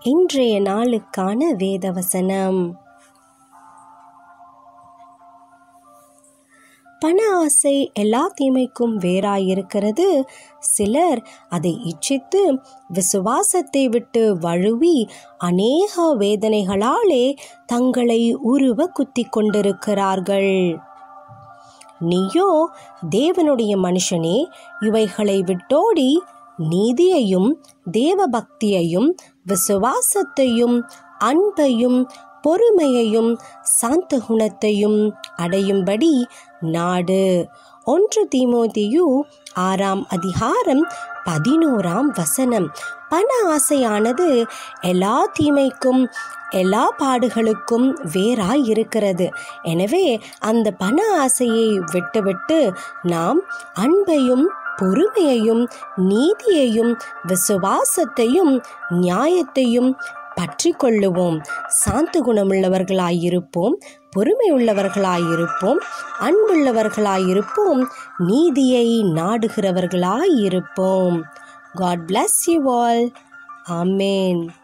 இன்றைய நாளுக்கான வேதவசனம் பண ஆசை எல்லா தீமைக்கும் வேறாயிருக்கிறது சிலர் அதை இச்சித்து விசுவாசத்தை விட்டு வழுவி அநேக வேதனைகளாலே தங்களை உருவ குத்திக் கொண்டிருக்கிறார்கள் நீயோ தேவனுடைய மனுஷனே இவைகளை விட்டோடி நீதியையும் தேவபக்தியையும் விசுவாசத்தையும் அன்பையும் பொறுமையையும் சாந்த குணத்தையும் அடையும்படி நாடு ஒன்று தீமோதியு ஆறாம் அதிகாரம் பதினோராம் வசனம் பண ஆசையானது எல்லா தீமைக்கும் எல்லா பாடுகளுக்கும் வேறாய் இருக்கிறது எனவே அந்த பண ஆசையை விட்டுவிட்டு நாம் அன்பையும் பொறுமையையும் நீதியையும் விசுவாசத்தையும் நியாயத்தையும் பற்றி கொள்ளுவோம் சாந்த குணமுள்ளவர்களாயிருப்போம் பொறுமை உள்ளவர்களாயிருப்போம் அன்புள்ளவர்களாயிருப்போம் நீதியை நாடுகிறவர்களாயிருப்போம் God bless you all amen